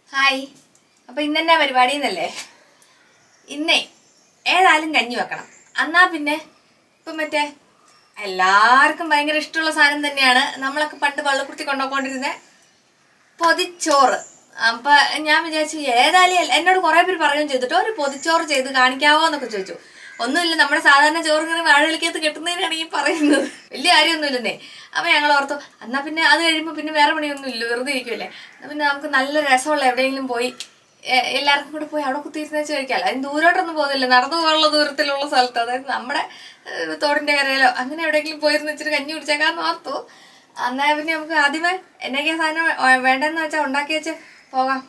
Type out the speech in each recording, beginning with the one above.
Hi അപ്പൊ ഇന്നെന്നാ പരിപാടി എന്നല്ലേ ഇന്നേ ഏതായാലും കഞ്ഞി വെക്കണം എന്നാ പിന്നെ ഇപ്പം മറ്റേ എല്ലാവർക്കും ഭയങ്കര ഇഷ്ടമുള്ള സാധനം തന്നെയാണ് നമ്മളൊക്കെ പണ്ട് പള്ളിക്കുത്തി കൊണ്ടുപോയിക്കൊണ്ടിരുന്ന പൊതിച്ചോറ് അപ്പൊ ഞാൻ വിചാരിച്ചു ഏതായാലും എൽ- എന്നോട് കുറെ പേര് പറയുകയും ചെയ്തിട്ട് ഒരു പൊതിച്ചോറ് ചെയ്ത് കാണിക്കാവോ എന്നൊക്കെ ചോദിച്ചു ഒന്നുമില്ല നമ്മുടെ സാധാരണ ചോറ് ഇങ്ങനെ വാഴയിലേക്കകത്ത് കിട്ടുന്നതിനാണ് ഈ പറയുന്നത് വലിയ കാര്യമൊന്നുമില്ലെന്നേ അപ്പൊ ഞങ്ങൾ ഓർത്തു എന്നാ പിന്നെ അത് കഴിയുമ്പോൾ പിന്നെ വേറെ പണിയൊന്നും ഇല്ല വെറുതെ ഇരിക്കുമല്ലേ എന്നാ പിന്നെ നമുക്ക് നല്ല രസമുള്ള എവിടെയെങ്കിലും പോയി എ- എല്ലാവർക്കും കൂടെ പോയി അവിടെ കുത്തിയിരുന്ന് വെച്ച് കഴിക്കാമല്ലോ അതിന് ദൂരോട്ടൊന്നും പോകുന്നില്ല നടന്നു പോകാനുള്ള ദൂരത്തിലുള്ള സ്ഥലത്ത് അതായത് നമ്മുടെ ഏഹ്, തോടിന്റെ കരയിലോ അങ്ങനെ എവിടെയെങ്കിലും പോയിരുന്ന് വെച്ചിട്ട് കഞ്ഞി കുടിച്ചേക്കാന്ന് ഓർത്തു എന്നാ പിന്നെ നമുക്ക് ആദ്യമേ എന്നൊക്കെ സാധനം വേ- വേണ്ടെന്ന് വെച്ചാൽ ഉണ്ടാക്കി വെച്ച് പോകാം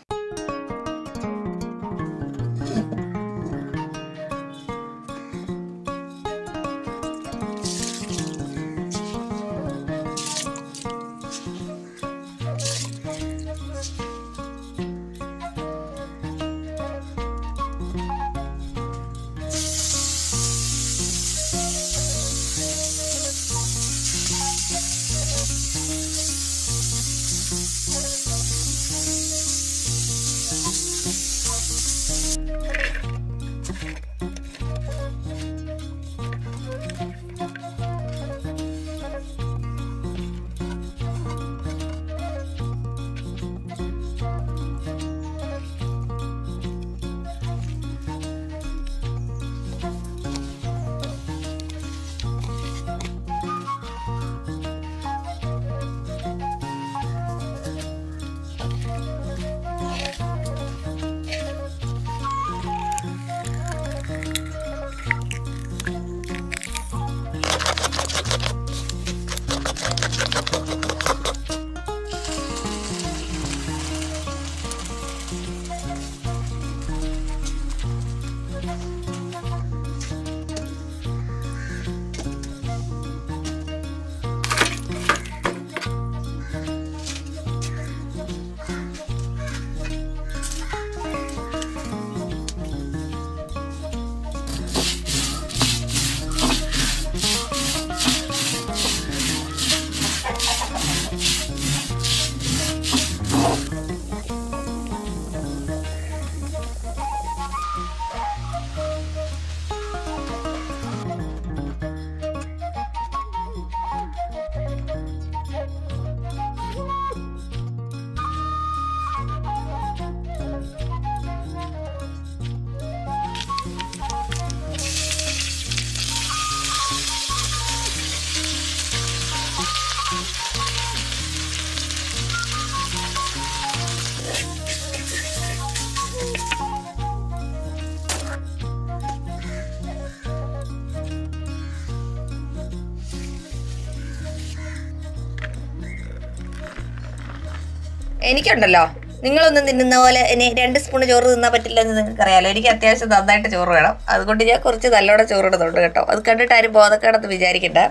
എനിക്കുണ്ടല്ലോ നിങ്ങളൊന്നും തിന്നുന്ന പോലെ ഇനി രണ്ട് സ്പൂൺ ചോറ് തിന്നാൻ പറ്റില്ല എന്ന് നിങ്ങൾക്ക് അറിയാലോ എനിക്ക് അത്യാവശ്യം നന്നായിട്ട് ചോറ് വേണം അതുകൊണ്ട് ഞാൻ കുറച്ച് നല്ലോണം ചോറ് ഇടുന്നുണ്ട് കേട്ടോ അത് കണ്ടിട്ട് ആരും ബോധക്കേടത്ത് വിചാരിക്കണ്ട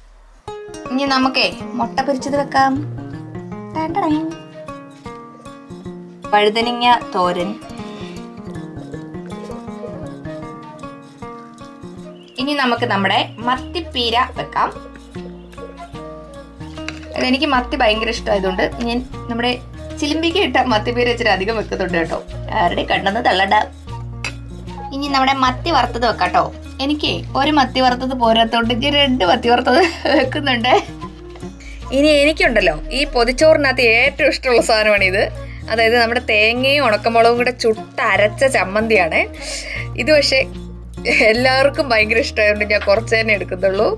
ഇനി നമുക്കേ മുട്ട പൊരിച്ചത് വെക്കാം ടാൻടടൈ. വഴുതനങ്ങ തോരൻ ഇനി നമുക്ക് നമ്മുടെ മത്തിപ്പീര വെക്കാം എനിക്ക് മത്തി ഭയങ്കര ഇഷ്ടമായതുകൊണ്ട് ഞാൻ നമ്മുടെ ചിലിമ്പിക്ക് ഇട്ട മത്തിപ്പീര ഇച്ചിരി അധികം വെക്കുന്നുണ്ട് കേട്ടോ ആരുടെ കണ്ണെന്ന് തള്ളണ്ട ഇനി നമ്മുടെ മത്തി വറുത്തത് വെക്കാട്ടോ എനിക്ക് ഒരു മത്തി വറുത്തത് പോരാത്തോണ്ട് ഞാൻ രണ്ട് മത്തി വറുത്തത് വെക്കുന്നുണ്ട് ഇനി എനിക്കുണ്ടല്ലോ ഈ പൊതിച്ചോറിനകത്ത് ഏറ്റവും ഇഷ്ടമുള്ള സാധനമാണ് ഇത് അതായത് നമ്മുടെ തേങ്ങയും ഉണക്കമുളകും കൂടെ ചുട്ട് അരച്ച ചമ്മന്തിയാണ് ഇത് പക്ഷേ എല്ലാവർക്കും ഭയങ്കര ഇഷ്ടമായതുകൊണ്ട് ഞാൻ കുറച്ച് തന്നെ എടുക്കുന്നുള്ളൂ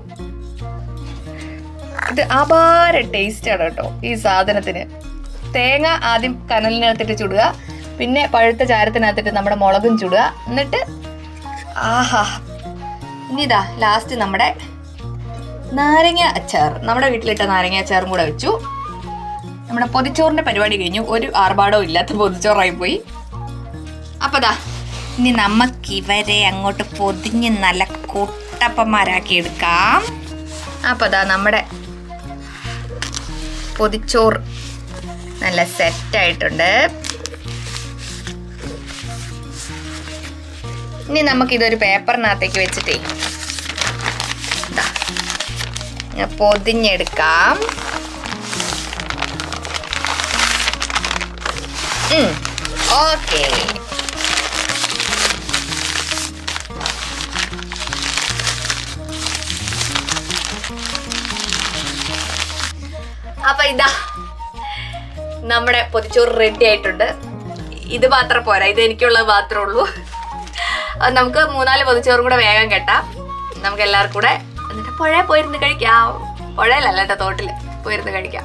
ഇത് അപാര ടേസ്റ്റ് ആണ് കേട്ടോ ഈ സാധനത്തിന് തേങ്ങ ആദ്യം കനലിനകത്തിട്ട് ചുടുക പിന്നെ പഴുത്ത ചാരത്തിനകത്തിട്ട് നമ്മുടെ മുളകും ചുടുക എന്നിട്ട് ആഹാ ഇനി ഇതാ ലാസ്റ്റ് നമ്മുടെ നാരങ്ങ അച്ചാർ നമ്മുടെ വീട്ടിലിട്ട നാരങ്ങ അച്ചാറും കൂടെ വെച്ചു നമ്മുടെ പൊതിച്ചോറിന്റെ പരിപാടി കഴിഞ്ഞു ഒരു ആർഭാടവും ഇല്ലാത്ത പൊതിച്ചോറായി പോയി അപ്പൊ ദാ ഇനി നമുക്കിവരെ അങ്ങോട്ട് പൊതിഞ്ഞ് നല്ല കുട്ടപ്പന്മാരാക്കി എടുക്കാം അപ്പൊ ദാ നമ്മുടെ പൊതിച്ചോറ് നല്ല സെറ്റായിട്ടുണ്ട് ഇനി നമുക്കിതൊരു പേപ്പറിനകത്തേക്ക് വെച്ചിട്ടേ ദാ, ഇങ്ങനെ പൊതിഞ്ഞെടുക്കാം ഉം. ഓക്കെ അപ്പൊ ഇതാ നമ്മുടെ പൊതിച്ചോറ് റെഡി ആയിട്ടുണ്ട് ഇത് മാത്രം പോരാ ഇത് എനിക്കുള്ളത് മാത്രമേ ഉള്ളൂ അത് നമുക്ക് മൂന്നാല് പൊതിച്ചോറും കൂടെ വേഗം കെട്ടാം നമുക്ക് എല്ലാവർക്കും കൂടെ എന്നിട്ട് പുഴ പോയിരുന്ന് കഴിക്കാം പുഴയിലല്ല കേട്ടോ തോട്ടില് പോയിരുന്ന് കഴിക്കാം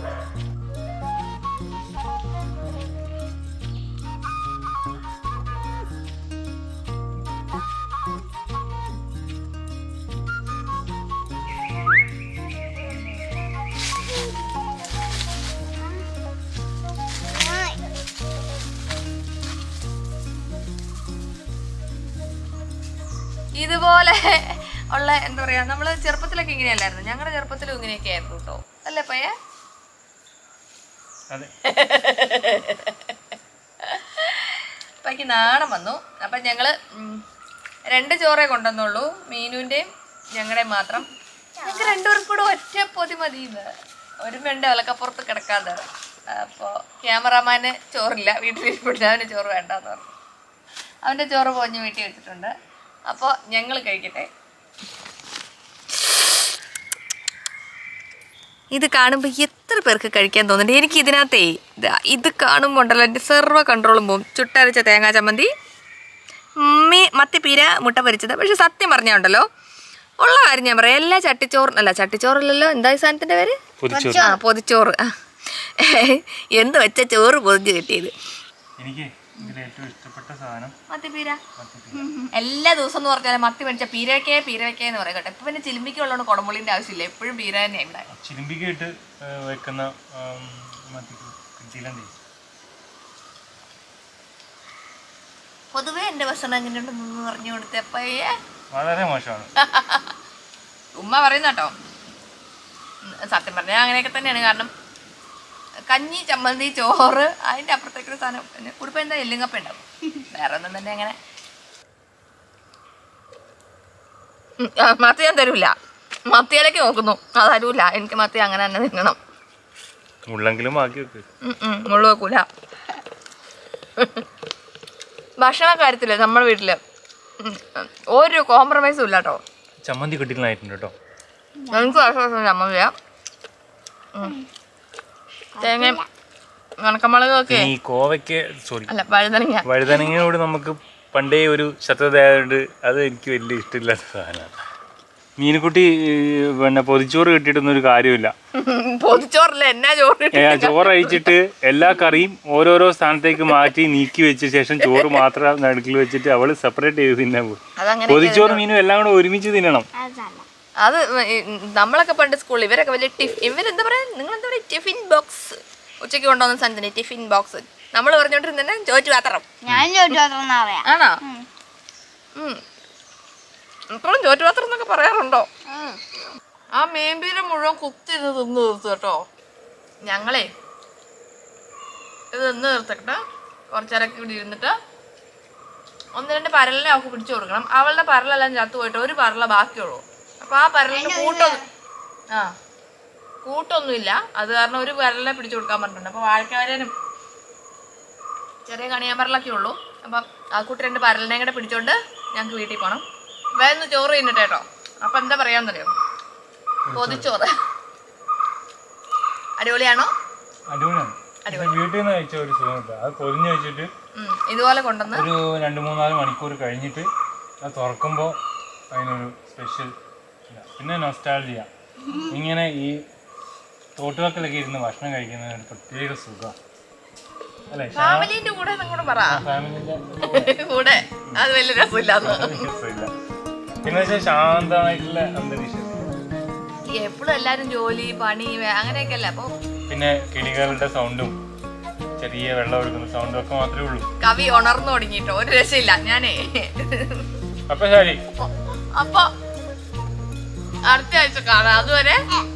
ഇതുപോലെ ഉള്ള എന്താ പറയാ നമ്മള് ചെറുപ്പത്തിലൊക്കെ ഇങ്ങനെയല്ലായിരുന്നു ഞങ്ങളുടെ ചെറുപ്പത്തിലും ഇങ്ങനെയൊക്കെ ആയിരുന്നു കേട്ടോ അല്ലേ പയ്യെ അതെ അപ്പയ്ക്ക് നാണം വന്നു അപ്പം ഞങ്ങൾ രണ്ട് ചോറേ കൊണ്ടുവന്നുള്ളൂ മീനുവിൻ്റെയും ഞങ്ങളുടെയും മാത്രം ഞങ്ങൾക്ക് രണ്ടുപേർക്കും കൂടെ ഒറ്റ പൊതി മതി ഇത് ഒരു മെണ്ട് വിലക്കപ്പുറത്ത് കിടക്കാതെ അപ്പോൾ ക്യാമറാമാന് ചോറില്ല വീട്ടിലിരിപ്പിട്ട് അവന് ചോറ് വേണ്ടെന്ന് പറഞ്ഞു അവൻ്റെ ചോറ് പോഞ്ഞ് വീട്ടിൽ വെച്ചിട്ടുണ്ട് അപ്പോൾ ഞങ്ങൾ കഴിക്കട്ടെ ഇത് കാണുമ്പോൾ എത്ര പേർക്ക് കഴിക്കാൻ തോന്നുന്നുണ്ട് എനിക്ക് ഇതിനകത്തേ ദാ ഇത് കാണുമ്പോൾ ഉണ്ടല്ലോ എൻ്റെ സെർവ കൺട്രോളും പോവും ചുട്ടരച്ച തേങ്ങാ ചമ്മന്തി മീ മത്തിപ്പീര മുട്ട പൊരിച്ചത് പക്ഷെ സത്യം പറഞ്ഞാൽ ഉണ്ടല്ലോ ഉള്ള കാര്യം ഞാൻ പറയാം എല്ലാ ചട്ടിച്ചോറും അല്ല ചട്ടിച്ചോറില്ലല്ലോ എന്താ ഈ സാധനത്തിൻ്റെ പേര് പൊതിച്ചോറ് ആ പൊതിച്ചോറ് ആ എന്ത് വെച്ച ചോറ് പൊതിഞ്ഞ് കിട്ടിയത് എനിക്ക് ഇതിൽ ഏറ്റവും ഇഷ്ടപ്പെട്ട സാധനം മത്തിപ്പീര മത്തിപ്പീര എല്ലാ ദിവസം എന്ന് പറഞ്ഞാൽ മത്തി മേടിച്ച പീര വെക്കേ പീര വെക്കേ എന്ന് പറയും കേട്ടോ ഇപ്പൊ പിന്നെ ചിലിമ്പിക്ക് ഉള്ളതുകൊണ്ട് കുടമ്പുളിന്റെ ആവശ്യമില്ല എപ്പോഴും പീര തന്നെ ഇവിടെ ചിലിമ്പിക്ക് ഇട്ട് ആ, വെക്കുന്ന ആം, മത്തിക്ക് കിട്ടിയില്ല പൊതുവേ എന്റെ ഭക്ഷണം എങ്ങനെയുണ്ടെന്ന് പറഞ്ഞു കൊടുത്തപ്പയ്യേ വളരെ മോശമാണ് ഉമ്മ പറയുന്ന കേട്ടോ ഉം, സത്യം പറഞ്ഞാൽ അങ്ങനെയൊക്കെ തന്നെയാണ് കാരണം കഞ്ഞി ചമ്മന്തി ചോറ് അതിന്റെ അപ്പുറത്തേക്കൊരു സാധനം പിന്നെ കുടുപ്പം എന്താ എല്ലുങ്കപ്പ ഉണ്ടാവും വേറെ ഒന്നും തന്നെ അങ്ങനെ ഉം, ആ, മത്തി ഞാൻ തരൂല മത്തിയിലേക്ക് നോക്കുന്നു അത് തരൂല എനിക്ക് മത്തി അങ്ങനെ തന്നെ തിന്നണം ഉള്ളെങ്കിലും ബാക്കി വെക്ക് ഉം, ഉം, മുള്ളു വെക്കൂല ഭക്ഷണ കാര്യത്തില് നമ്മുടെ വീട്ടില് ഉം, ഉം, ഒരു കോംപ്രമൈസും ഇല്ല കേട്ടോ ചമ്മന്തി കിട്ടിയില്ലായിട്ടുണ്ട് കേട്ടോ എനിക്ക് ആശ്വാസം ചമ്മന്തിയാ തേങ്ങയും ഉണക്കമുളകൊക്കെ ഇനി ഈ കോവയ്ക്ക് സോറി അല്ല വഴുതനങ്ങ വഴുതനങ്ങയോട് നമുക്ക് പണ്ടേ ഒരു ശത്രുത ആയതുകൊണ്ട് അത് എനിക്ക് വലിയ ഇഷ്ടമില്ലാത്ത സാധനമാണ് മീനുക്കുട്ടി ഈ, പിന്നെ പൊതിച്ചോറ് കിട്ടിയിട്ടൊന്നും ഒരു കാര്യമില്ല പൊതിച്ചോറില്ല എന്നാ ചോറ് ഏ, ആ ചോറ് അഴിച്ചിട്ട് എല്ലാ കറിയും ഓരോരോ സ്ഥാനത്തേക്ക് മാറ്റി നീക്കി വെച്ച ശേഷം ചോറ് മാത്രം നടുക്കിൽ വെച്ചിട്ട് അവള് സെപ്പറേറ്റ് ചെയ്ത് തിന്നാൻ പോകും അതങ്ങനെ പൊതിച്ചോറ് മീനും എല്ലാം കൂടെ ഒരുമിച്ച് തിന്നണം അത് ഈ നമ്മളൊക്കെ പണ്ട് സ്കൂളിൽ ഇവരൊക്കെ വലിയ ടിഫ് ഇവരെന്താ പറയാ നിങ്ങൾ എന്താ പറയുക ടിഫിൻ ബോക്സ് ഉച്ചയ്ക്ക് കൊണ്ടുവന്ന സാധനത്തിന് ടിഫിൻ ബോക്സ് നമ്മൾ പറഞ്ഞോണ്ടിരുന്നെ ചോറ്റു പാത്രം ഞാൻ ചോദിച്ചു മാത്രം അറിയാം ആണോ ഉം. ഇപ്പോഴും ചോറ്റുപാത്രം എന്നൊക്കെ പറയാറുണ്ടോ ആ മേമ്പീര മുഴുവൻ കുത്തി ഇത് തിന്ന് തീർത്തു കേട്ടോ ഞങ്ങളെ ഇത് തിന്ന് തീർത്തിട്ട് കുറച്ചേരൊക്കെ ഇവിടെ ഇരുന്നിട്ട് ഒന്ന് രണ്ട് പരലിനെ അവൾക്ക് പിടിച്ചു കൊടുക്കണം അവളുടെ പരലെല്ലാം ചത്തു പോയിട്ട് ഒരു പരല ബാക്കിയുള്ളൂ അപ്പൊ ആ പരലിന് കൂട്ടൊന്നും ആ കൂട്ടൊന്നുമില്ല അത് കാരണം ഒരു പരലിനെ പിടിച്ചു കൊടുക്കാൻ പറഞ്ഞിട്ടുണ്ട് അപ്പൊ വാഴക്കവരനും ചെറിയ കണിയാമ്പരലൊക്കെ ഉള്ളൂ അപ്പം ആ കുട്ടി രണ്ട് പരലിനെയും കൂടെ പിടിച്ചോണ്ട് ഞങ്ങൾക്ക് വീട്ടിൽ പോകണം വേഗം ചോറ് തിന്നിട്ട് കേട്ടോ അപ്പം എന്താ പറയാന്നറിയോ പൊതിച്ചോറ് അടിപൊളിയാണോ അടിപൊളിയാണ് ഇത് വീട്ടിൽ നിന്ന് കഴിച്ച ഒരു സുഖമില്ല അത് പൊതിഞ്ഞ് വെച്ചിട്ട് ഉം, ഇതുപോലെ കൊണ്ടുവന്ന് ഒരു രണ്ട് മൂന്നാല് മണിക്കൂർ കഴിഞ്ഞിട്ട് അത് തുറക്കുമ്പോൾ അതിനൊരു സ്പെഷ്യൽ പിന്നെ നൊസ്റ്റാൾജിയ ഇങ്ങനെ ഈ തോട്ടുവക്കലൊക്കെ ഇരുന്ന് ഭക്ഷണം കഴിക്കുന്നത് ഒരു പ്രത്യേക സുഖം അല്ലേ ഫാമിലിന്റെ കൂടെ കൂടെ പറ ഫാമിലിന്റെ കൂടെ അത് വലിയ രസമില്ലാന്ന് രസമില്ല പിന്നെ വെച്ചാൽ ശാന്തമായിട്ടുള്ള അന്തരീക്ഷം എപ്പോഴും എല്ലാരും ജോലി പണി വേ- അങ്ങനെയൊക്കെ അല്ലേ അപ്പൊ പിന്നെ കിളികളുടെ സൗണ്ടും ചെറിയ വെള്ളം ഒഴുകുന്ന സൗണ്ടും ഒക്കെ മാത്രമേ ഉള്ളൂ കവി ഉണർന്നു തുടങ്ങിട്ടോ ഒരു രക്ഷയില്ല ഞാനേ അപ്പൊ ശരി അപ്പൊ അടുത്ത ആഴ്ച കാണാം അതുവരെ